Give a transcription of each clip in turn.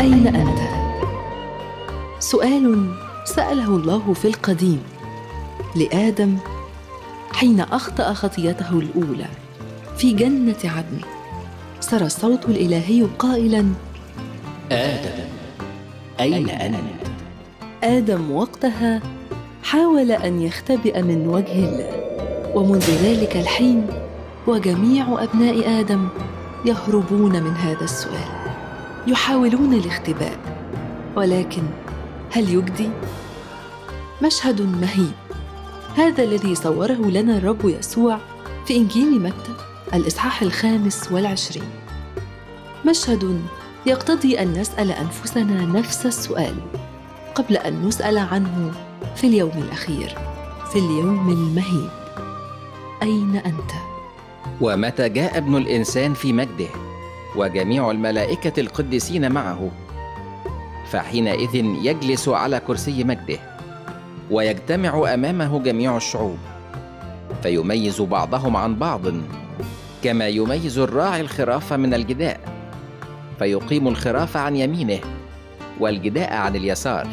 أين أنت؟ سؤال سأله الله في القديم لآدم حين أخطأ خطيته الأولى في جنة عدن سرى الصوت الإلهي قائلا آدم أين أنت؟ آدم وقتها حاول أن يختبئ من وجه الله ومنذ ذلك الحين وجميع أبناء آدم يهربون من هذا السؤال يحاولون الاختباء ولكن هل يجدي؟ مشهد مهيب هذا الذي صوره لنا الرب يسوع في إنجيل متى الإصحاح الخامس والعشرين مشهد يقتضي أن نسأل أنفسنا نفس السؤال قبل أن نسأل عنه في اليوم الأخير في اليوم المهيب أين أنت؟ ومتى جاء ابن الإنسان في مجده وجميع الملائكة القديسين معه فحينئذ يجلس على كرسي مجده ويجتمع أمامه جميع الشعوب فيميز بعضهم عن بعض كما يميز الراعي الخراف من الجداء فيقيم الخراف عن يمينه والجداء عن اليسار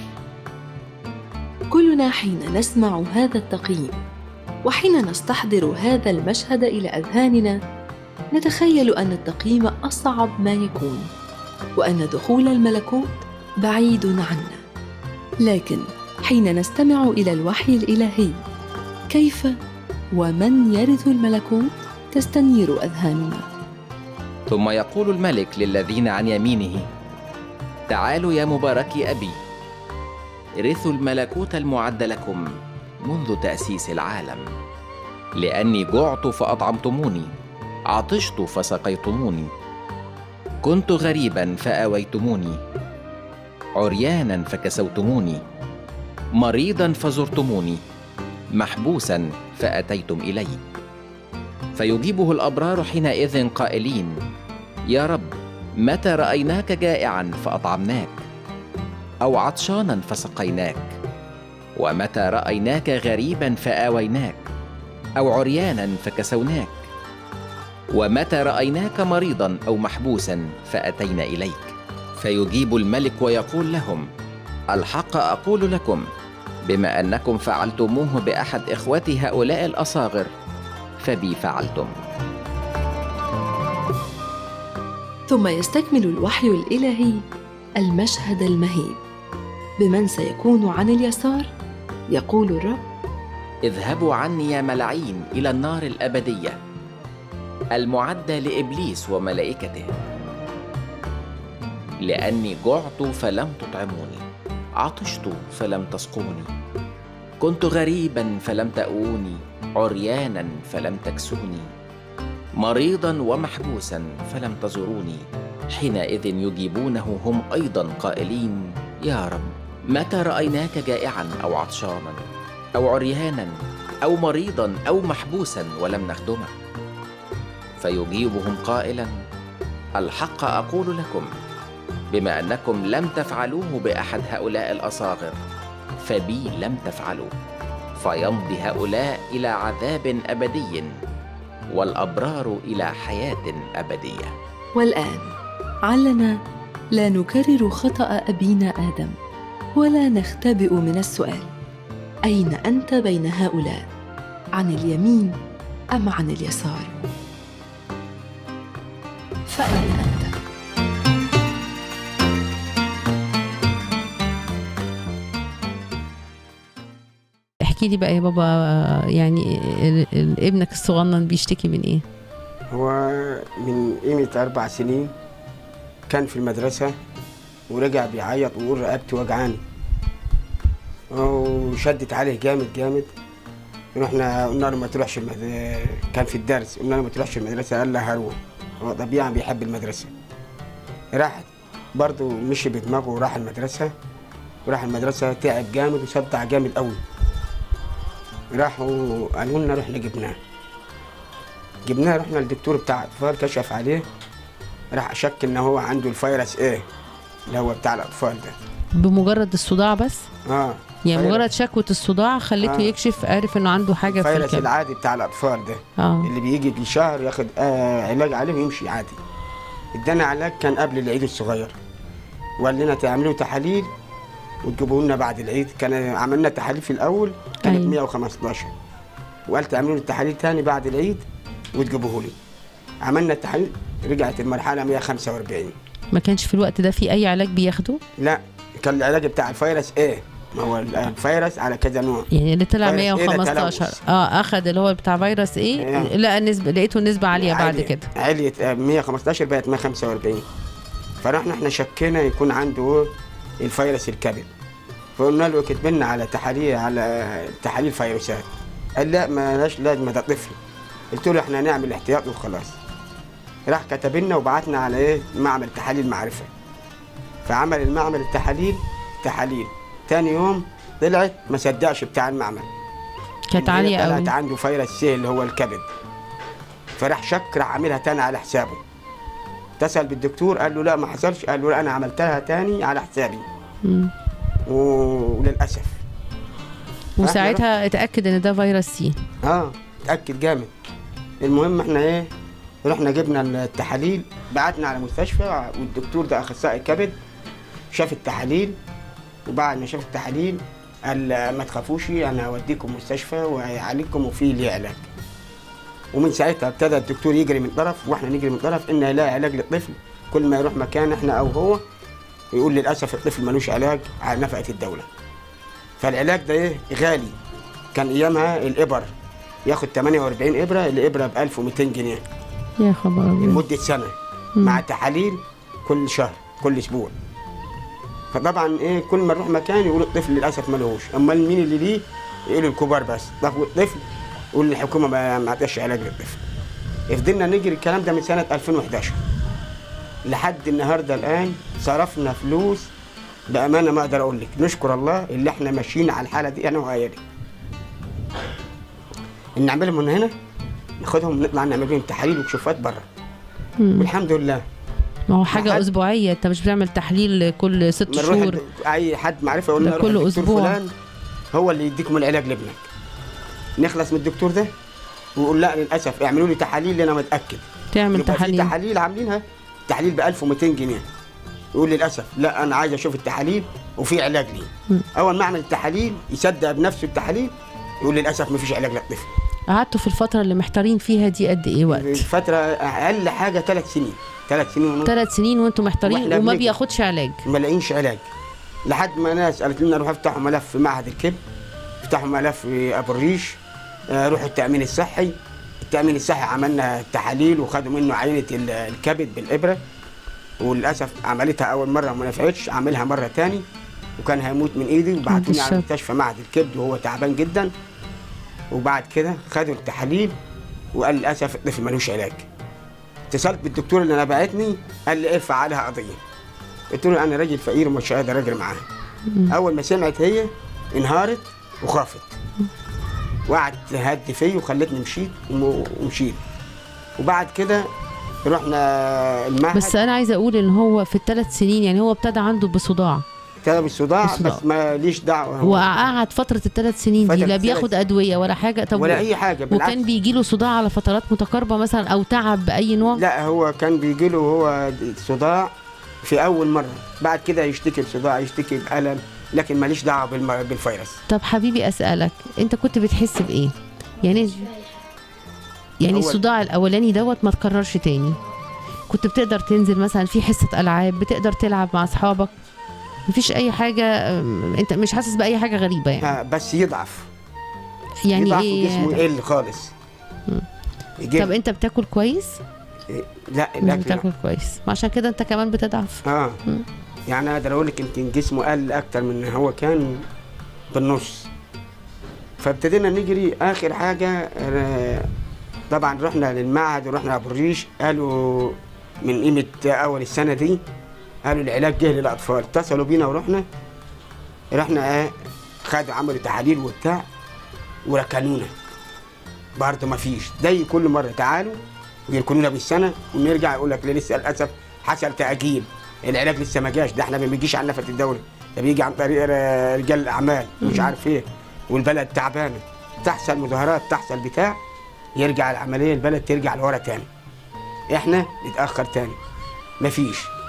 كلنا حين نسمع هذا التقييم وحين نستحضر هذا المشهد الى اذهاننا نتخيل ان التقييم اصعب ما يكون وان دخول الملكوت بعيد عنا لكن حين نستمع الى الوحي الالهي كيف ومن يرث الملكوت تستنير اذهاننا ثم يقول الملك للذين عن يمينه تعالوا يا مباركي ابي رثوا الملكوت المعد لكم منذ تاسيس العالم لاني جعت فاطعمتموني عطشت فسقيتموني كنت غريبا فاويتموني عريانا فكسوتموني مريضا فزرتموني محبوسا فاتيتم الي فيجيبه الابرار حينئذ قائلين يا رب متى رايناك جائعا فاطعمناك او عطشانا فسقيناك ومتى رايناك غريبا فاويناك او عريانا فكسوناك ومتى رايناك مريضا او محبوسا فاتينا اليك فيجيب الملك ويقول لهم الحق اقول لكم بما انكم فعلتموه باحد اخوتي هؤلاء الاصاغر فبي فعلتم ثم يستكمل الوحي الالهي المشهد المهيب بمن سيكون عن اليسار يقول الرب اذهبوا عني يا ملعين الى النار الابديه المعده لابليس وملائكته لاني جعت فلم تطعموني عطشت فلم تسقوني كنت غريبا فلم تاووني عريانا فلم تكسوني مريضا ومحبوسا فلم تزوروني حينئذ يجيبونه هم ايضا قائلين يا رب متى رايناك جائعا او عطشانا او عريانا او مريضا او محبوسا ولم نخدمك فيجيبهم قائلا الحق اقول لكم بما انكم لم تفعلوه باحد هؤلاء الاصاغر فبي لم تفعلوا فيمضي هؤلاء الى عذاب ابدي والابرار الى حياه ابديه والان علنا لا نكرر خطا ابينا ادم ولا نختبئ من السؤال اين انت بين هؤلاء عن اليمين ام عن اليسار فاين انت احكي لي بقى يا بابا يعني ال- ال- ابنك الصغنن بيشتكي من ايه هو من قيمة أربع سنين كان في المدرسة ورجع بيعيط ويقول رقبتي وجعاني وشدت عليه جامد جامد رحنا قلنا له ما تروحش المد... كان في الدرس قلنا له ما تروحش المدرسة قال لا هروح هو طبيعي بيحب المدرسة راح برضه مشي بدماغه وراح المدرسة وراح المدرسة تعب جامد وصدع جامد قوي راحوا قالوا لنا رحنا جبناه جبناه رحنا للدكتور بتاع الاطفال كشف عليه راح شك ان هو عنده الفيروس ايه اللي هو بتاع الاطفال ده بمجرد الصداع بس اه يعني فيروس- مجرد شكوى الصداع خليته آه. يكشف عارف انه عنده حاجه في الفيروس الكبد العادي بتاع الاطفال ده اه اللي بيجي في شهر ياخد آه علاج عليه ويمشي عادي ادانا علاج كان قبل العيد الصغير وقال لنا تعملوا تحاليل وتجيبوا لنا بعد العيد كان عملنا تحاليل في الاول كانت أيوة. 115 وقال تعملوا لي التحاليل تاني بعد العيد وتجيبوه لي عملنا التحاليل رجعت المرحله 145 ما كانش في الوقت ده في اي علاج بياخده لا كان العلاج بتاع الفيروس ايه ما هو الفيروس على كذا نوع يعني اللي طلع فيروس إيه ده 115 تلوث. اه اخد اللي هو بتاع فيروس ايه إيه. لقى النسبه لقيته النسبه عاليه بعد عالية- كده عليت آه، 115 بقت 145 فرحنا احنا شكينا يكون عنده الفيروس الكبد فقلنا له كتب لنا على تحاليل على تحاليل فيروسات قال لا ما لهاش لازمه ده طفل قلت له احنا هنعمل احتياط وخلاص راح كتب لنا وبعتنا على ايه معمل تحاليل معرفه فعمل المعمل التحاليل تحاليل تاني يوم طلعت ما صدقش بتاع المعمل كانت إن هي عاليه قوي طلعت عنده فيروس سي اللي هو الكبد فراح شك راح عاملها تاني على حسابه اتصل بالدكتور قال له لا ما حصلش قال له لا انا عملتها تاني على حسابي مم. و- وللاسف وساعتها اتاكد ان ده فيروس سي اه اتاكد جامد المهم احنا ايه رحنا جبنا التحاليل بعتنا على مستشفى والدكتور ده اخصائي كبد شاف التحاليل وبعد ما شاف التحاليل قال ما تخافوش انا هوديكم مستشفى وهيعالجكم وفي ليه علاج ومن ساعتها ابتدى الدكتور يجري من طرف واحنا نجري من طرف ان هيلاقي علاج للطفل كل ما يروح مكان احنا او هو يقول للاسف الطفل ملوش علاج على نفقه الدوله فالعلاج ده ايه غالي كان ايامها الابر ياخد 48 ابره الابره ب 1200 جنيه يا خبر ابيض لمده سنه مع تحاليل كل شهر كل اسبوع فطبعا ايه كل ما نروح مكان يقول الطفل للاسف ملهوش امال مين اللي ليه يقولوا الكبار بس طب والطفل يقول الحكومه ما ما عطاش علاج للطفل فضلنا نجري الكلام ده من سنه 2011 لحد النهارده الان صرفنا فلوس بامانه ما اقدر اقول لك نشكر الله اللي احنا ماشيين على الحاله دي انا وعيالي ان نعملهم من هنا ناخدهم نطلع نعمل لهم تحاليل وكشوفات بره مم. والحمد لله ما هو حاجه لحد- اسبوعيه انت مش بتعمل تحليل كل ست بنروح شهور عند اي حد معرفه يقول ده لنا روح كل الدكتور أسبوع. فلان هو اللي يديكم العلاج لابنك نخلص من الدكتور ده ويقول لا للاسف اعملوا لي تحاليل انا متاكد تعمل يبقى في تحاليل تحاليل عاملينها تحاليل ب 1200 جنيه يقول للاسف لا انا عايز اشوف التحاليل وفي علاج لي مم. اول ما اعمل التحاليل يصدق بنفسه التحاليل يقول للاسف ما فيش علاج للطفل قعدتوا في الفتره اللي محتارين فيها دي قد ايه وقت الفتره اقل حاجه ثلاث سنين ثلاث سنين ونص ثلاث سنين وانتم محتارين وإحنا وما بنجري. بياخدش علاج ما لاقينش علاج لحد ما ناس قالت لنا روحوا افتحوا ملف في معهد الكبد افتحوا ملف في ابو الريش آه، روحوا التامين الصحي التامين الصحي عملنا تحاليل وخدوا منه عينه ال- الكبد بالابره وللاسف عملتها اول مره وما نفعتش عاملها مره تاني وكان هيموت من ايدي وبعتوني على الشر. مستشفى معهد الكبد وهو تعبان جدا وبعد كده خدوا التحاليل وقال للاسف الطفل ملوش علاج اتصلت بالدكتور اللي انا بعتني قال لي ارفع عليها قضيه قلت له انا راجل فقير ومش قادر اجري معاها اول ما سمعت هي انهارت وخافت وقعدت تهدي فيا وخلتني مشيت وم- ومشيت وبعد كده رحنا المعهد بس انا عايزه اقول ان هو في الثلاث سنين يعني هو ابتدى عنده بصداع ابتدى بالصداع بالصداع. بس ما ليش دعوه هو وقعد فتره الثلاث سنين دي فترة لا الثلاث- بياخد ادويه ولا حاجه طب ولا اي حاجه بالعكس وكان بيجي له صداع على فترات متقاربه مثلا او تعب باي نوع لا هو كان بيجي له هو صداع في اول مره بعد كده يشتكي بصداع يشتكي بالم لكن ماليش دعوه بالم- بالفيروس طب حبيبي اسالك انت كنت بتحس بايه يعني يعني هو- الصداع الاولاني دوت ما تكررش تاني كنت بتقدر تنزل مثلا في حصه العاب بتقدر تلعب مع اصحابك مفيش اي حاجه أم، انت مش حاسس باي حاجه غريبه يعني آه، بس يضعف يعني يضعف ايه وجسمه يقل خالص يجيب طب انت بتاكل كويس لا مش الاكل لا. بتاكل كويس ما عشان كده انت كمان بتضعف اه مم. يعني اقدر اقول لك يمكن جسمه قل اكتر من هو كان بالنص فابتدينا نجري اخر حاجه آه، طبعا رحنا للمعهد ورحنا ابو الريش قالوا من قيمه اول السنه دي قالوا العلاج جه للاطفال اتصلوا بينا ورحنا رحنا آه، خدوا عملوا تحاليل وبتاع وركنونا برضه ما فيش زي كل مره تعالوا ويركنونا بالسنه ونرجع يقول لك لسه للاسف حصل تاجيل العلاج لسه ما جاش ده احنا ما بيجيش عن نفقه الدوله ده بيجي عن طريق ر- رجال الاعمال مش عارف ايه والبلد تعبانه تحصل مظاهرات تحصل بتاع يرجع العمليه البلد ترجع لورا تاني احنا نتاخر تاني مفيش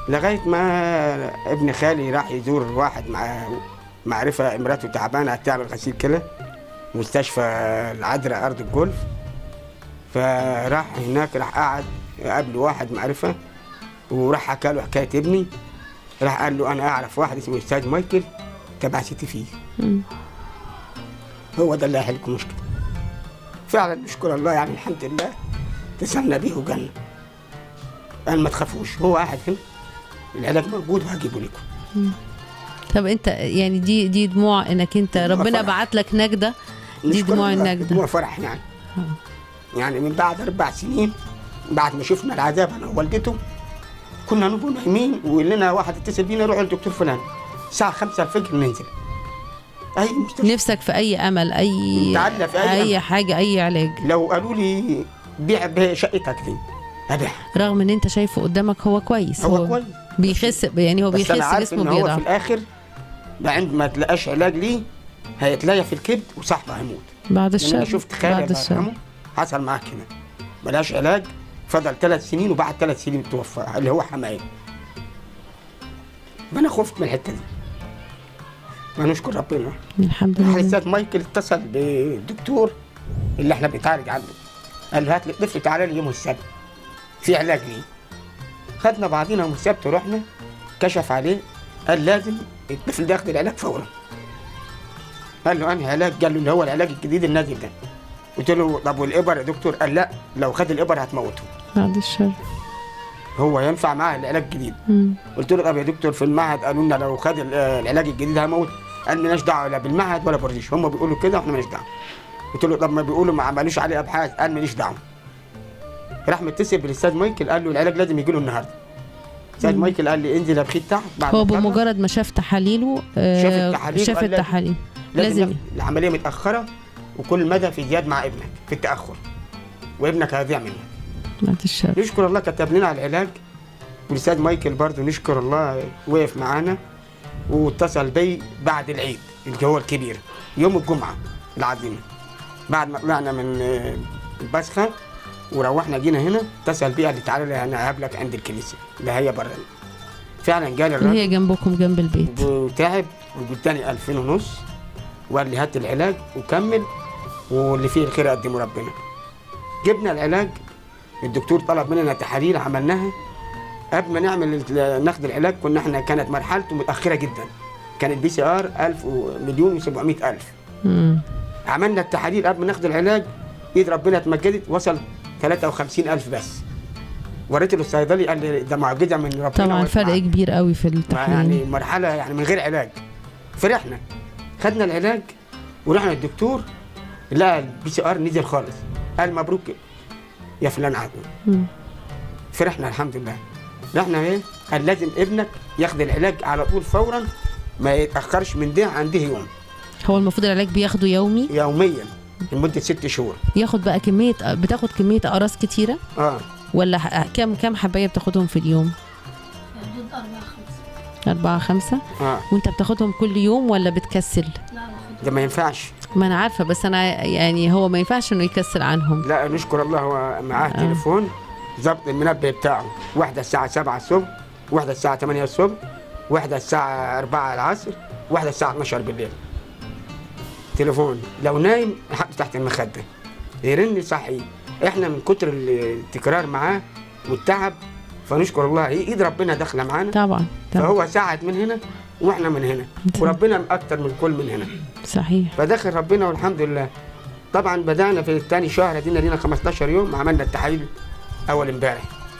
لغايه ما ابن خالي راح يزور واحد مع معرفه امراته تعبانه هتعمل غسيل كلى مستشفى العذراء ارض الجولف فراح هناك راح قعد قابله واحد معرفه وراح حكى له حكايه ابني راح قال له انا اعرف واحد اسمه استاذ مايكل تبع سيتي فيه مم. هو ده اللي هيحل لكم المشكله فعلا نشكر الله يعني الحمد لله اتصلنا بيه وجالنا قال ما تخافوش هو قاعد هنا العلاج موجود وهجيبه لكم طب انت يعني دي دي دموع انك انت دموع ربنا فرح. بعت لك نجده دي نشكر دموع الله، النجدة. دموع فرح يعني يعني من بعد اربع سنين بعد ما شفنا العذاب انا ووالدته كنا نبقى نايمين ويقول لنا واحد اتصل بينا روح للدكتور فلان الساعه 5 الفجر ننزل اي مستشفى نفسك في اي امل اي نتعلى في أي اي أمل. حاجه اي علاج لو قالوا لي بيع بشقتك دي ابيعها رغم ان انت شايفه قدامك هو كويس هو كويس بيخس يعني هو بس بيخس انا عارف جسمه ان هو في بيضعف الاخر بعد ما تلاقاش علاج ليه هيتلاقى في الكبد وصاحبه هيموت بعد لان انا الشر شفت خالي بعد الله الشر يرحمه حصل معاه كده ملاش علاج فضل ثلاث سنين وبعد ثلاث سنين توفى اللي هو حماية فانا خفت من الحته دي فنشكر ربنا الحمد راح لله الاستاذ مايكل اتصل بالدكتور اللي احنا بنتعالج عنده قال له هات لي الطفل تعالى لي يوم السبت في علاج ليه خدنا بعضينا يوم السبت ورحنا كشف عليه قال لازم الطفل ده ياخد العلاج فورا قال له انهي علاج قال له اللي هو العلاج الجديد النازل ده قلت له طب والابر يا دكتور قال لا لو خد الابر هتموته بعد الشر هو ينفع معاه العلاج الجديد مم. قلت له طب يا دكتور في المعهد قالوا لنا لو خد ال- العلاج الجديد هيموت قال مالناش دعوه لا بالمعهد ولا بالريش هم بيقولوا كده واحنا مالناش دعوه قلت له طب ما بيقولوا ما عملوش عليه ابحاث قال ماليش دعوه راح متصل بالاستاذ مايكل قال له العلاج لازم يجي له النهارده الاستاذ مايكل قال لي انزل ابخيت تحت بعد هو ما تخلص. بمجرد ما شاف تحاليله آه، شاف التحاليل شاف وقال لازم- التحاليل لازم, لازم لازم العمليه متاخره وكل مدى في زياد مع ابنك في التاخر وابنك هيضيع منك بعد الشر نشكر الله كتب لنا على العلاج والاستاذ مايكل برضه نشكر الله وقف معانا واتصل بي بعد العيد اللي هو الكبير يوم الجمعه العظيمه بعد ما طلعنا من آه، البسخه وروحنا جينا هنا اتصل بي قال لي تعالى انا هقابلك عند الكنيسه اللي هي بره فعلا جالي اللي الراجل هي جنبكم جنب البيت وتعب واداني 2000 ونص وقال لي هات العلاج وكمل واللي فيه الخير قدمه ربنا جبنا العلاج الدكتور طلب مننا تحاليل عملناها قبل ما نعمل ال- ناخد العلاج كنا احنا كانت مرحلته متاخره جدا كانت بي سي ار 1000 مليون و700 الف مم. عملنا التحاليل قبل ما ناخد العلاج ايد ربنا اتمجدت وصل 53 الف بس وريت له الصيدلي قال لي ده معجزه من ربنا طبعا وقف فرق معانا. كبير قوي في يعني التحليل مرحله يعني من غير علاج فرحنا خدنا العلاج ورحنا للدكتور لقى البي سي ار نزل خالص قال مبروك يا فلان عدو مم. فرحنا الحمد لله رحنا ايه قال لازم ابنك ياخد العلاج على طول فورا ما يتاخرش من ده عن ده يوم هو المفروض العلاج بياخده يومي يوميا لمده ست شهور ياخد بقى كميه بتاخد كميه اقراص كتيره اه ولا ح- كم كم حبايه بتاخدهم في اليوم حدود أربعة خمسة أربعة خمسة اه وانت بتاخدهم كل يوم ولا بتكسل لا باخد ده ما ينفعش ما انا عارفه بس انا يعني هو ما ينفعش انه يكسل عنهم لا نشكر الله هو معاه آه. تليفون ظبط المنبه بتاعه واحدة الساعة 7 الصبح واحدة الساعة 8 الصبح واحدة الساعة 4 العصر واحدة الساعة 12 بالليل تليفون لو نايم حطه تحت المخدة يرن صحي احنا من كتر التكرار معاه والتعب فنشكر الله ايد ربنا داخله معانا طبعا طبعا فهو ساعد من هنا واحنا من هنا وربنا اكتر من كل من هنا صحيح فدخل ربنا والحمد لله طبعا بدانا في الثاني شهر دينا لينا 15 يوم عملنا التحاليل اول امبارح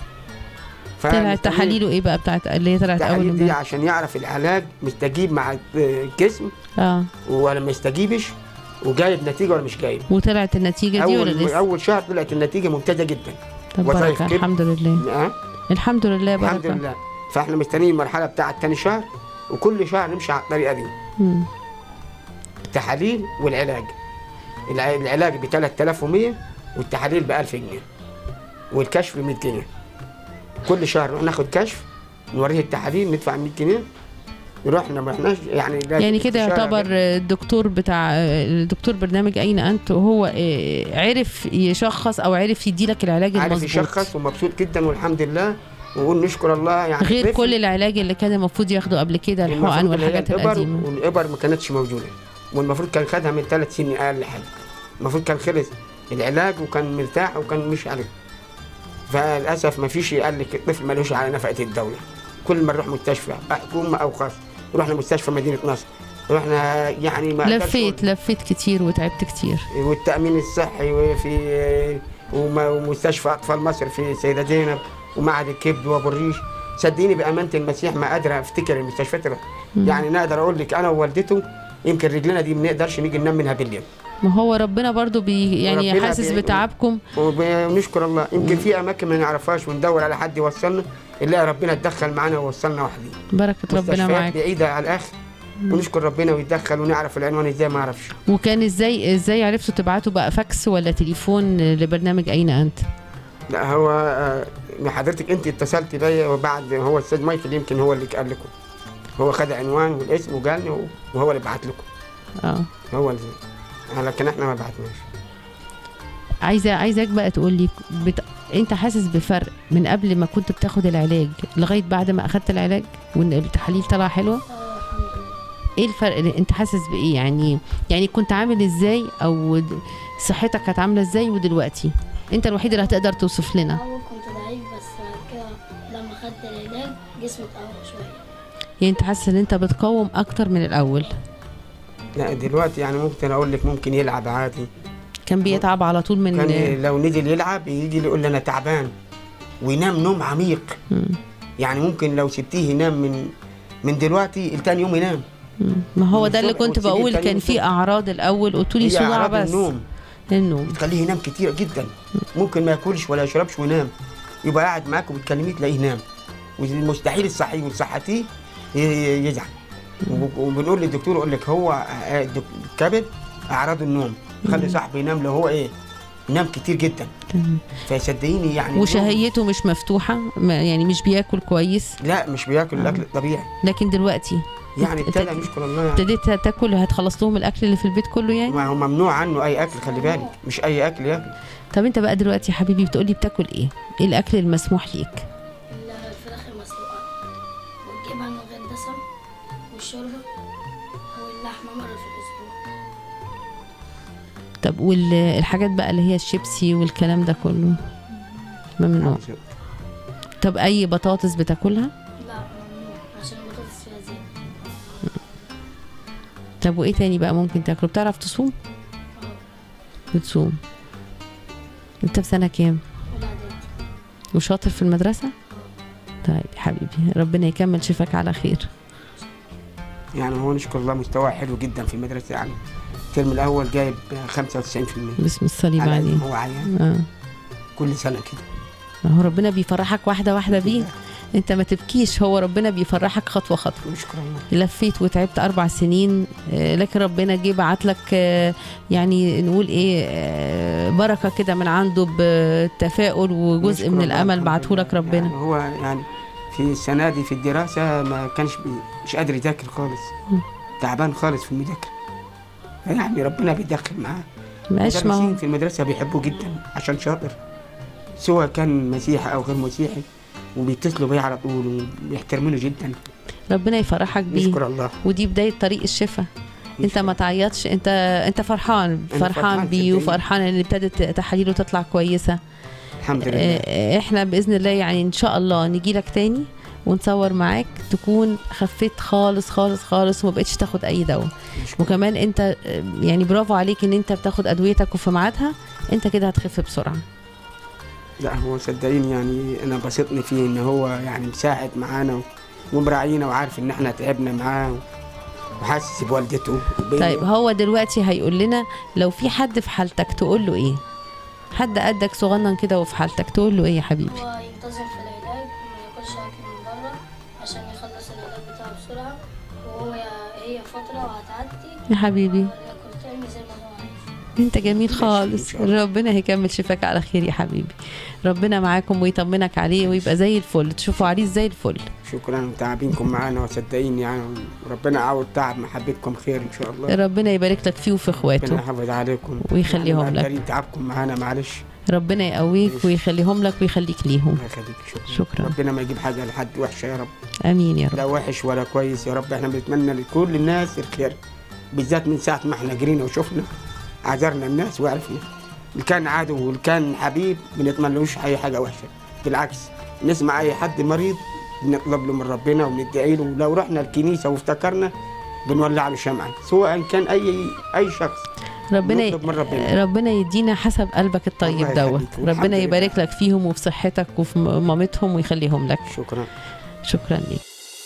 طلعت تحاليله ايه بقى بتاعت اللي هي طلعت اول التحاليل دي امبارح عشان يعرف العلاج مستجيب مع الجسم اه ولا ما يستجيبش وجايب نتيجه ولا مش جايب وطلعت النتيجه دي ولا اول لسه اول شهر طلعت النتيجه ممتازه جدا طب وظايف بركه كده. الحمد لله أه؟ الحمد لله الحمد بركه لله فاحنا مستنيين المرحله بتاعه ثاني شهر وكل شهر نمشي على الطريقه دي مم. التحاليل والعلاج الع- العلاج ب 3100 والتحاليل ب 1000 جنيه والكشف ب 100 جنيه كل شهر نروح ناخد كشف نوريه التحاليل ندفع 100 جنيه رحنا ما رحناش يعني لازم يعني كده استشارة يعتبر الدكتور بتاع الدكتور برنامج اين انت هو آه، عرف يشخص او عرف يدي لك العلاج عارف المظبوط يشخص ومبسوط جدا والحمد لله ونقول نشكر الله يعني غير طفل كل العلاج اللي كان المفروض ياخده قبل كده الحقن المفروض اللي هي والحاجات الإبر القديمه والإبر ما كانتش موجودة والمفروض كان خدها من ثلاث سنين أقل حاجة المفروض كان خلص العلاج وكان مرتاح وكان مش عليه فللأسف ما فيش قال لك الطفل ملوش على نفقة الدولة كل ما نروح مستشفى حكومة أو خاص رحنا مستشفى مدينة نصر رحنا يعني ما أقدرش لفيت لفيت كتير وتعبت كتير أقول. والتأمين الصحي وفي وم- ومستشفى أطفال مصر في سيدة زينب ومعهد الكبد وأبو الريش صدقيني بأمانة المسيح ما قادر أفتكر المستشفيات اللي- يعني نقدر أقول لك أنا ووالدته يمكن رجلنا دي ما نقدرش نيجي ننام منها بالليل ما هو ربنا برضو بي يعني وربنا حاسس بي- بتعبكم ونشكر الله يمكن في اماكن ما نعرفهاش وندور على حد يوصلنا نلاقي ربنا اتدخل معانا ووصلنا وحدين بركه ربنا مستشفيات معاك بعيده على الاخر ونشكر ربنا ويتدخل ونعرف العنوان ازاي ما اعرفش وكان ازاي ازاي عرفتوا تبعتوا بقى فاكس ولا تليفون لبرنامج اين انت لا هو آه، حضرتك انت اتصلت بيا وبعد هو الاستاذ مايكل يمكن هو اللي قال لكم هو خد عنوان والاسم وقالني وهو اللي بعت لكم اه هو اللي لكن احنا ما بعتناش عايزه عايزاك بقى تقول لي بت... انت حاسس بفرق من قبل ما كنت بتاخد العلاج لغايه بعد ما اخدت العلاج وان التحاليل طلع حلوه اه الحمد لله ايه الفرق اللي انت حاسس بايه يعني يعني كنت عامل ازاي او د- صحتك كانت عامله ازاي ودلوقتي انت الوحيد اللي هتقدر توصف لنا اول كنت ضعيف بس بعد كده لما خدت العلاج جسمي اتقوى شويه يعني انت حاسس ان انت بتقاوم اكتر من الاول لا دلوقتي يعني ممكن اقول لك ممكن يلعب عادي كان بيتعب على طول من كان لو نزل يلعب يجي يقول لي انا تعبان وينام نوم عميق مم. يعني ممكن لو سبتيه ينام من من دلوقتي التاني يوم ينام مم. ما هو من ده اللي الصبح كنت وتسيبيه بقول تاني كان يوم في الصبح. اعراض الاول قلت لي هي صداع أعراض بس النوم النوم بتخليه ينام كتير جدا ممكن ما ياكلش ولا يشربش وينام يبقى قاعد معاك وبتكلميه تلاقيه ينام والمستحيل الصحي وصحتيه ي- يزعل وب- وبنقول للدكتور يقول لك هو آه، الدك- الكبد اعراض النوم خلي صاحبه ينام لو هو ايه ينام كتير جدا تمام. فصدقيني يعني النوم- وشهيته مش مفتوحه ما- يعني مش بياكل كويس لا مش بياكل الاكل الطبيعي لكن دلوقتي يعني أنت- ابتدى نشكر الله يعني. ابتديت تاكل هتخلص لهم الاكل اللي في البيت كله يعني ما هو ممنوع عنه اي اكل خلي بالك مش اي اكل ياكل طب انت بقى دلوقتي يا حبيبي بتقولي بتاكل ايه ايه الاكل المسموح ليك الفراخ المسلوقه والجبن من غير دسم والشوربه واللحمه مره في الاسبوع طب والحاجات بقى اللي هي الشيبسي والكلام ده كله ممنوع طب اي بطاطس بتاكلها لا ممنوع عشان البطاطس فيها زيت طب وايه تاني بقى ممكن تاكله بتعرف تصوم بتصوم انت في سنه كام ولا عدد وشاطر في المدرسه طيب يا حبيبي ربنا يكمل شفاك على خير يعني هو نشكر الله مستواه حلو جدا في المدرسه يعني الترم الاول جايب 95% باسم الصليب على قد عليه ما هو عيان اه كل سنه كده ما هو ربنا بيفرحك واحده واحده بيه انت ما تبكيش هو ربنا بيفرحك خطوه خطوه نشكر الله لفيت وتعبت اربع سنين آه، لكن ربنا جه بعت لك آه، يعني نقول ايه آه، بركه كده من عنده بتفاؤل وجزء نشكر من الله الامل الحمد بعته لك لله. ربنا يعني هو يعني في السنه دي في الدراسه ما كانش بي مش قادر يذاكر خالص مم. تعبان خالص في المذاكره يعني ربنا بيدخل معاه معلش ما هو المدرسين في المدرسه بيحبوه جدا عشان شاطر سواء كان مسيحي او غير مسيحي وبيتصلوا بيه على طول وبيحترمونه جدا ربنا يفرحك بيه نشكر الله ودي بدايه طريق الشفاء انت ما تعيطش انت انت فرحان أنا فرحان فرحان بيه صدقني. وفرحان ان ابتدت تحاليله تطلع كويسه الحمد لله آه، احنا باذن الله يعني ان شاء الله نجي لك تاني ونصور معاك تكون خفيت خالص خالص خالص وما بقتش تاخد اي دواء نشكر وكمان انت آه، يعني برافو عليك ان انت بتاخد ادويتك وفي ميعادها انت كده هتخف بسرعه لا هو صدقيني يعني انا بسطني فيه ان هو يعني مساعد معانا ومراعينا وعارف ان احنا تعبنا معاه وحاسس بوالدته وبيا. طيب هو دلوقتي هيقول لنا لو في حد في حالتك تقول له ايه حد قدك صغنن كده وفي حالتك تقول له ايه يا حبيبي هو ينتظم في العلاج وما ياكلش اكل من بره عشان يخلص العلاج بتاعه بسرعه وهو هي فتره وهتعدي يا حبيبي ياكل تاني زي ما هو عايز انت جميل ماشي، خالص إن شاء الله. ربنا هيكمل شفاك على خير يا حبيبي ربنا معاكم ويطمنك عليه ويبقى زي الفل تشوفوا عريس زي الفل شكرا تعبينكم معانا وصدقيني يعني ربنا يعوض تعب محبتكم خير ان شاء الله ربنا يبارك لك فيه وفي ربنا اخواته يحافظ عليكم ويخليهم يعني لك. مقدرين تعبكم معانا معلش ربنا يقويك ويخليهم لك ويخليك ليهم الله يخليك شكرا شكرا ربنا ما يجيب حاجه لحد وحشه يا رب امين يا رب لا وحش ولا كويس يا رب احنا بنتمنى لكل الناس الخير بالذات من ساعه ما احنا جرينا وشفنا عذرنا الناس وعرفنا اللي كان عدو واللي كان حبيب بنتمنلوش اي حاجه وحشه بالعكس نسمع اي حد مريض بنطلب له من ربنا وندعي له لو رحنا الكنيسه وافتكرنا بنولع له شمعه سواء كان اي اي شخص ربنا نطلب من ربنا. ربنا يدينا حسب قلبك الطيب الله دوت يخليك. والحمد ربنا لله. يبارك لك فيهم وفي صحتك وفي مامتهم ويخليهم لك شكرا شكرا ليك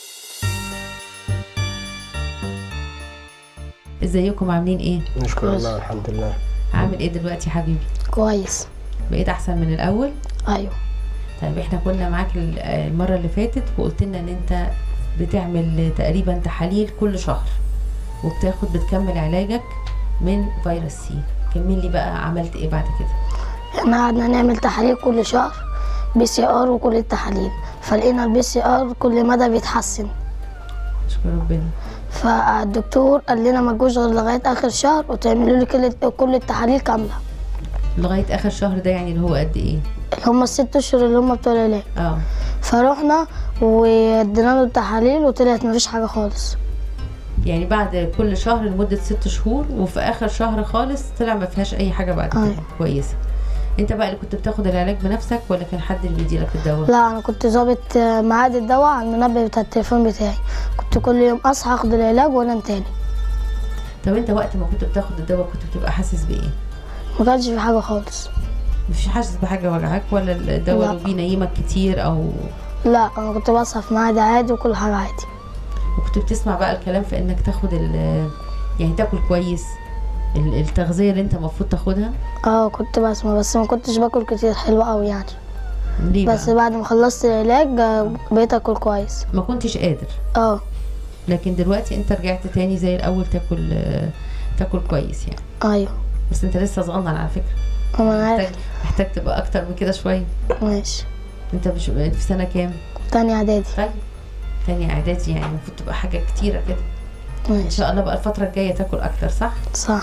ازيكم عاملين ايه نشكر كويس. الله الحمد لله عامل ايه دلوقتي يا حبيبي كويس بقيت احسن من الاول ايوه طيب احنا كنا معاك ال- المره اللي فاتت وقلت لنا ان انت بتعمل تقريبا تحاليل كل شهر وبتاخد بتكمل علاجك من فيروس سي كمل لي بقى عملت ايه بعد كده احنا قعدنا نعمل تحاليل كل شهر بي سي ار وكل التحاليل فلقينا البي سي ار كل مدى بيتحسن شكرا ربنا فالدكتور قال لنا ما تجوش غير لغايه اخر شهر وتعملوا لي كل كل التحاليل كامله لغايه اخر شهر ده يعني اللي هو قد ايه اللي هم الست اشهر اللي هم بتوع العلاج اه فروحنا وادينا له التحاليل وطلعت مفيش حاجه خالص يعني بعد كل شهر لمده ست شهور وفي اخر شهر خالص طلع ما فيهاش اي حاجه بعد كده أيوة. كويسه انت بقى اللي كنت بتاخد العلاج بنفسك ولا كان حد اللي بيديلك الدواء لا انا كنت ظابط ميعاد الدواء على المنبه بتاع التليفون بتاعي كنت كل يوم اصحى اخد العلاج وانام تاني طب انت وقت ما كنت بتاخد الدواء كنت بتبقى حاسس بايه ما كانش في حاجه خالص مش حاسس بحاجه وجعك ولا الدواء لا. اللي بينيمك كتير او لا انا كنت بصحى في ميعاد عادي وكل حاجه عادي وكنت بتسمع بقى الكلام في انك تاخد ال يعني تاكل كويس ال- التغذيه اللي انت المفروض تاخدها اه كنت بسمع بس ما كنتش باكل كتير حلو قوي يعني ليه بس بقى؟ بعد ما خلصت العلاج آه، بقيت اكل كويس ما كنتش قادر اه لكن دلوقتي انت رجعت تاني زي الاول تاكل آه، تاكل كويس يعني ايوه بس انت لسه صغنن على فكره ما انا محتاج عارف محتاج تبقى اكتر من كده شويه ماشي انت مش انت في سنه كام تاني اعدادي طيب تاني اعدادي يعني المفروض تبقى حاجه كتيره كده ان ماشي شاء الله بقى الفتره الجايه تاكل اكتر صح صح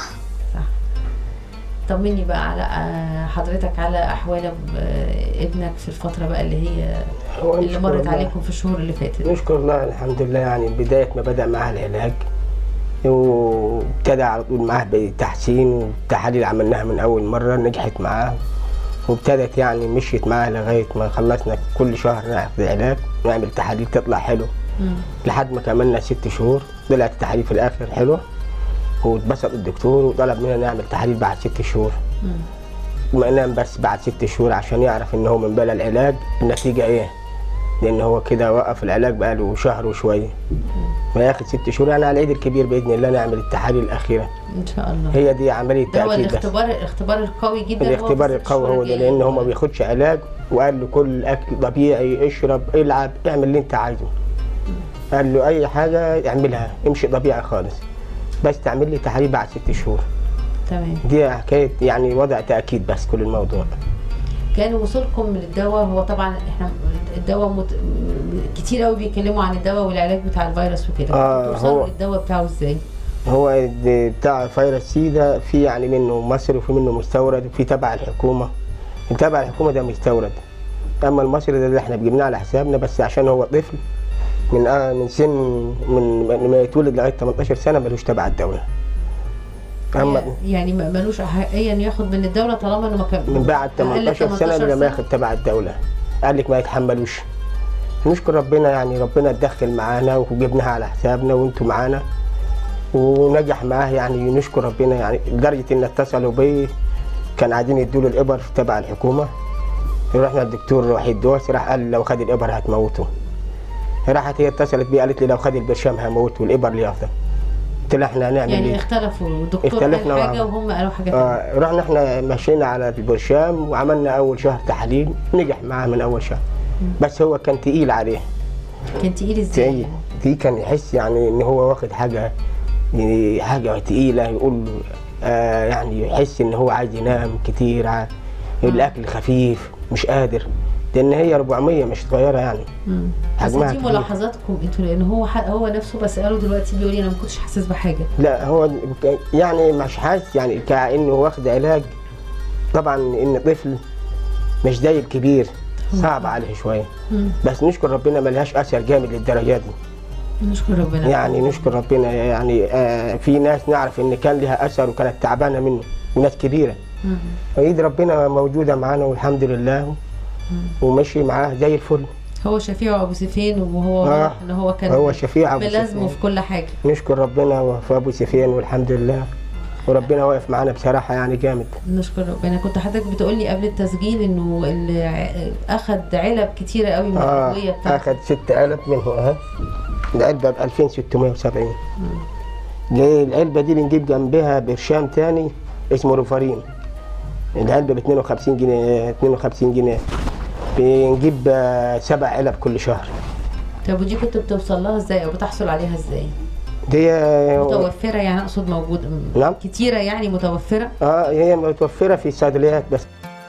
طمني بقى على آه، حضرتك على احوال آه، ابنك في الفتره بقى اللي هي هو اللي نشكر مرت الله. عليكم في الشهور اللي فاتت نشكر الله الحمد لله يعني بداية ما بدأ معاه العلاج وابتدى على طول معاه بتحسين والتحاليل عملناها من أول مرة نجحت معاه وابتدت يعني مشيت معاه لغاية ما خلصنا كل شهر ناخد علاج نعمل تحاليل تطلع حلو مم. لحد ما كملنا ست شهور طلعت التحاليل في الآخر حلوة واتبسط الدكتور وطلب مننا نعمل تحاليل بعد ست شهور مم. ما نام بس بعد ست شهور عشان يعرف ان هو من بلا العلاج النتيجة ايه لان هو كده وقف العلاج بقى له شهر وشوية ما ياخد ست شهور يعني على العيد الكبير باذن الله نعمل التحاليل الاخيرة ان شاء الله هي دي عملية ده هو تأكيد بس الاختبار الاختبار القوي جدا هو في الاختبار الست القوي شهور هو ده الجاية. لان هو ما بياخدش علاج وقال له كل اكل طبيعي اشرب العب اعمل اللي انت عايزه قال له اي حاجة اعملها امشي طبيعي خالص بس تعمل لي تحاليل بعد ست شهور تمام دي حكاية يعني وضع تأكيد بس كل الموضوع كان وصولكم للدواء هو طبعا احنا الدواء مت... كتير قوي بيتكلموا عن الدواء والعلاج بتاع الفيروس وكده آه، كنتوا توصلوا هو- للدواء بتاعه ازاي؟ هو د- بتاع فيروس سي ده في يعني منه مصري وفي منه مستورد وفي تبع الحكومة تبع الحكومة ده مستورد أما المصري ده اللي احنا جبناه على حسابنا بس عشان هو طفل من آه من سن من من ما يتولد لغاية 18 سنة ملوش تبع الدولة أما يعني ما- ملوش احقيه انه ياخد من الدوله طالما انه ما كان من بعد 18 سنة لما ياخد تبع الدولة قال لك ما يتحملوش نشكر ربنا يعني ربنا اتدخل معانا وجبناها على حسابنا وانتوا معانا ونجح معاه يعني نشكر ربنا يعني لدرجة ان اتصلوا بي كان عايزين يدوا له الابر تبع الحكومة رحنا الدكتور وحيد دوس راح قال لو خد الابر هتموته راحت هي اتصلت بي قالت لي لو خد البرشام هموته والابر اللي ياخده قلت لها احنا هنعمل يعني ايه؟ اختلفوا الدكتور اختلفنا قال مع حاجه بعض. وهم قالوا حاجه ثانيه آه رحنا احنا مشينا على البرشام وعملنا اول شهر تحاليل نجح معاه من اول شهر بس هو كان تقيل عليه كان تقيل ازاي؟ تقيل دي كان يحس يعني ان هو واخد حاجه يعني حاجه تقيله يقول آه يعني يحس ان هو عايز ينام كتير ع- الاكل خفيف مش قادر لان هي 400 مش صغيره يعني مم. بس حجمها دي كبير. ملاحظاتكم انتوا لان هو ح- هو نفسه بس قالوا دلوقتي بيقول لي انا ما كنتش حاسس بحاجه لا هو ك- يعني مش حاسس يعني كانه واخد علاج طبعا ان طفل مش زي الكبير صعب عليه شويه مم. بس نشكر ربنا ما لهاش اثر جامد للدرجه دي نشكر ربنا يعني نشكر ربنا يعني آه في ناس نعرف ان كان لها اثر وكانت تعبانه منه وناس كبيره مم. وايد ربنا موجوده معانا والحمد لله ومشي معاه زي الفل هو شفيع ابو سيفين وهو آه. واضح ان هو كان هو شفيع ابو ملازمه سفيان في كل حاجه نشكر ربنا وفي ابو سفيان والحمد لله وربنا واقف معانا بصراحه يعني جامد نشكر ربنا كنت حضرتك بتقولي قبل التسجيل انه ال- اخد علب كتيره قوي من اه الادويه بتاعته اخذ ست علب منه اهي العلبه ب 2670 جاي العلبه دي بنجيب جنبها برشام تاني اسمه روفارين العلبه ب 52 جنيه 52 جنيه بنجيب آه، سبع علب كل شهر طب ودي كنت بتوصل لها ازاي او بتحصل عليها ازاي؟ دي آه، متوفره يعني اقصد موجود نعم. كتيره يعني متوفره اه هي متوفره في الصيدليات بس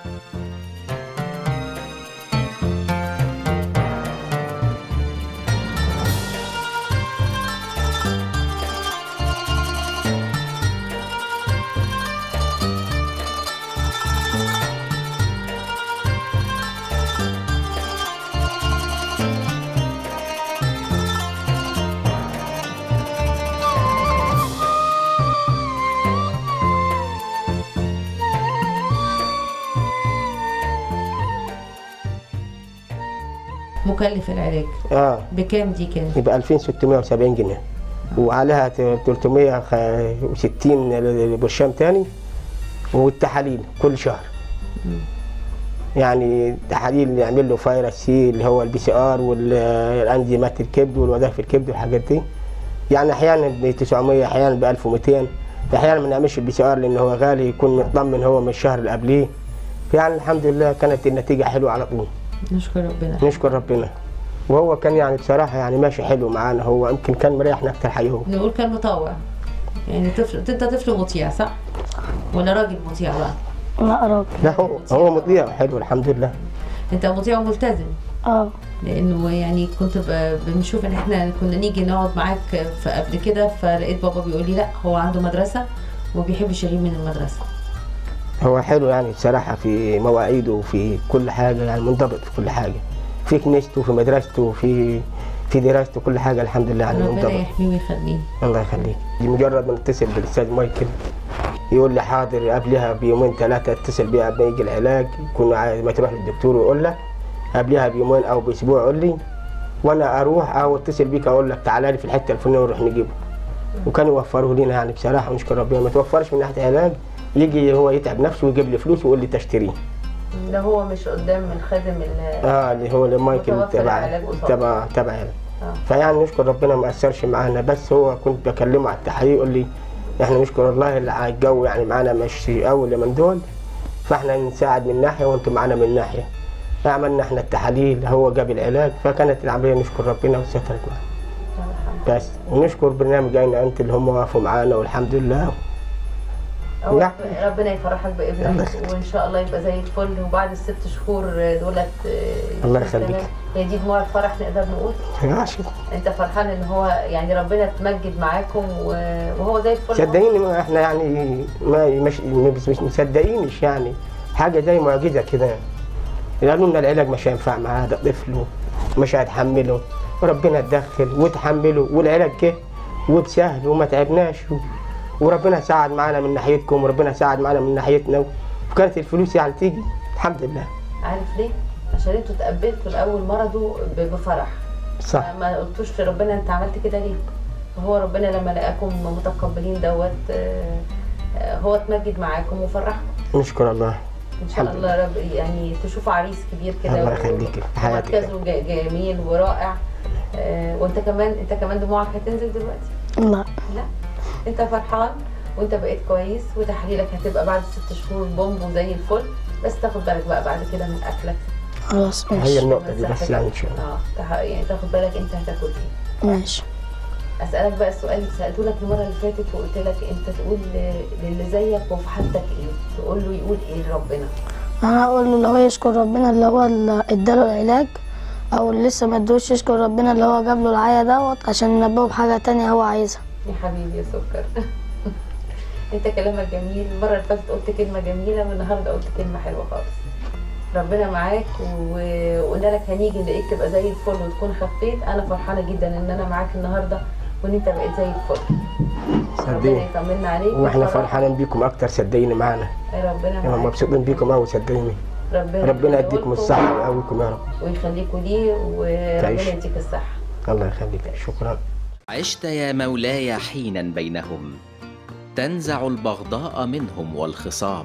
مكلف العلاج اه بكام دي كانت؟ يبقى 2670 جنيه وعليها 360 برشام تاني والتحاليل كل شهر يعني تحاليل يعمل له فيروس سي اللي هو البي سي ار والانزيمات الكبد والوظائف الكبد والحاجات دي يعني احيانا ب 900 احيانا ب 1200 احيانا ما نعملش البي سي ار لان هو غالي يكون مطمن هو من الشهر اللي قبليه يعني الحمد لله كانت النتيجه حلوه على طول نشكر ربنا نشكر ربنا وهو كان يعني بصراحة يعني ماشي حلو معانا هو يمكن كان مريحنا أكتر حاجة هو نقول كان مطوع يعني طفل انت طفل مطيع صح؟ ولا راجل مطيع بقى؟ لا راجل لا هو هو مطيع حلو الحمد لله انت مطيع وملتزم اه لانه يعني كنت ب- بنشوف ان احنا كنا نيجي نقعد معاك في قبل كده فلقيت بابا بيقول لي لا هو عنده مدرسه وما بيحبش يغيب من المدرسه هو حلو يعني بصراحة في مواعيده وفي كل حاجة يعني منضبط في كل حاجة في كنيسته وفي مدرسته وفي في دراسته كل حاجة الحمد لله يعني ربنا منضبط يحميه ويخليه الله يخليك مجرد ما نتصل بالاستاذ مايكل يقول لي حاضر قبلها بيومين ثلاثة اتصل بيه قبل ما يجي العلاج يكون عايز ما تروح للدكتور ويقول لك قبلها بيومين او باسبوع يقول لي وانا اروح او اتصل بيك اقول لك تعالى لي في الحته الفلانيه ونروح نجيبه وكانوا يوفروا لنا يعني بصراحه ونشكر ربنا ما توفرش من ناحيه علاج يجي هو يتعب نفسه ويجيب لي فلوس ويقول لي تشتريه ده هو مش قدام الخادم ال- اه اللي هو المايكل متوفر تبع العلاج قصاده. تبع تبع يعني. آه. فيعني نشكر ربنا ما اثرش معانا بس هو كنت بكلمه على التحاليل يقول لي احنا نشكر الله اللي على الجو يعني معانا مش اول من دول فاحنا نساعد من ناحيه وانتم معانا من ناحيه عملنا احنا التحاليل هو جاب العلاج فكانت العمليه نشكر ربنا وسترت معانا بس ونشكر برنامج عين انت اللي هم وقفوا معانا والحمد لله هو نعم. ربنا يفرحك الله بابنك يخليك. وان شاء الله يبقى زي الفل وبعد الست شهور دولت آه، الله يكون يخليك. تمام. هي دي دموع الفرح نقدر نقول ماشي انت فرحان ان هو يعني ربنا تمجد معاكم و- وهو زي الفل صدقيني ما احنا يعني ما مش مش مش مصدقينش يعني حاجه زي معجزه كده قالوا لنا العلاج مش هينفع معاه ده طفل مش هتحمله وربنا اتدخل وتحمله والعلاج جه وبسهل وما تعبناش و- وربنا ساعد معانا من ناحيتكم وربنا ساعد معانا من ناحيتنا وكانت الفلوس يعني تيجي الحمد لله عارف ليه؟ عشان انتوا اتقبلتوا لاول مرضه ب- بفرح صح ما قلتوش لربنا انت عملت كده ليه؟ فهو ربنا لما لقاكم متقبلين دوت آه، آه، هو اتمجد معاكم وفرحكم نشكر الله ان شاء الحمد الله رب يعني تشوفوا عريس كبير كده الله و- يخليكي في حياتك. ومركزه ج- جميل ورائع آه، وانت كمان انت كمان دموعك هتنزل دلوقتي لا لا انت فرحان وانت بقيت كويس وتحاليلك هتبقى بعد ست شهور بومب وزي الفل بس تاخد بالك بقى بعد كده من اكلك خلاص هي ماشي النقطه دي من بس صحتك. يعني ان شاء الله اه تح- يعني تاخد بالك انت هتاكل ايه ماشي اسالك بقى السؤال اللي سالته لك المره اللي فاتت وقلت لك انت تقول ل- للي زيك وفي حالتك ايه تقول له يقول ايه لربنا انا هقول له اللي هو يشكر ربنا اللي هو اللي اداله العلاج او اللي لسه ما ادوش يشكر ربنا اللي هو جاب له العيا دوت عشان ينبهه بحاجه تانية هو عايزها يا حبيبي يا سكر انت كلامك جميل المره اللي فاتت قلت كلمه جميله والنهارده قلت كلمه حلوه خالص ربنا معاك و- وقلنا لك هنيجي نلاقيك تبقى زي الفل وتكون خفيت انا فرحانه جدا ان انا معاك النهارده وان انت بقيت زي الفل ربنا صدقني يطمنا عليك واحنا ويفرحك. فرحانين بيكم اكتر صدقيني معانا ربنا احنا معاك مبسوطين بيكم قوي صدقيني ربنا ربنا يديكم يقويكم الصحه ويقويكم يا رب ويخليكوا ليه وربنا تعيش. يديك الصحه الله يخليك شكرا عشت يا مولاي حينا بينهم تنزع البغضاء منهم والخصام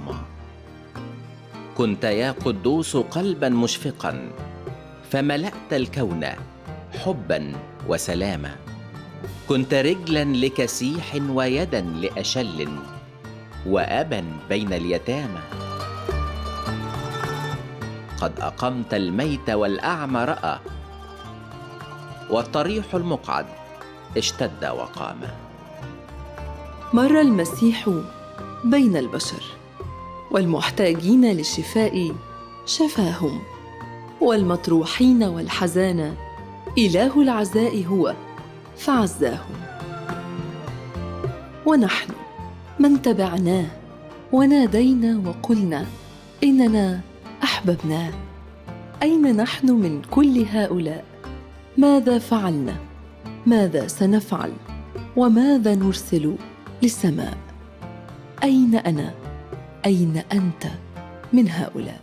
كنت يا قدوس قلبا مشفقا فملأت الكون حبا وسلاما كنت رجلا لكسيح ويدا لأشل وأبا بين اليتامى قد أقمت الميت والأعمى رأى والطريح المقعد اشتد وقام مر المسيح بين البشر والمحتاجين للشفاء شفاهم والمطروحين والحزانى اله العزاء هو فعزاهم ونحن من تبعناه ونادينا وقلنا اننا احببناه اين نحن من كل هؤلاء ماذا فعلنا ماذا سنفعل وماذا نرسل للسماء اين انا اين انت من هؤلاء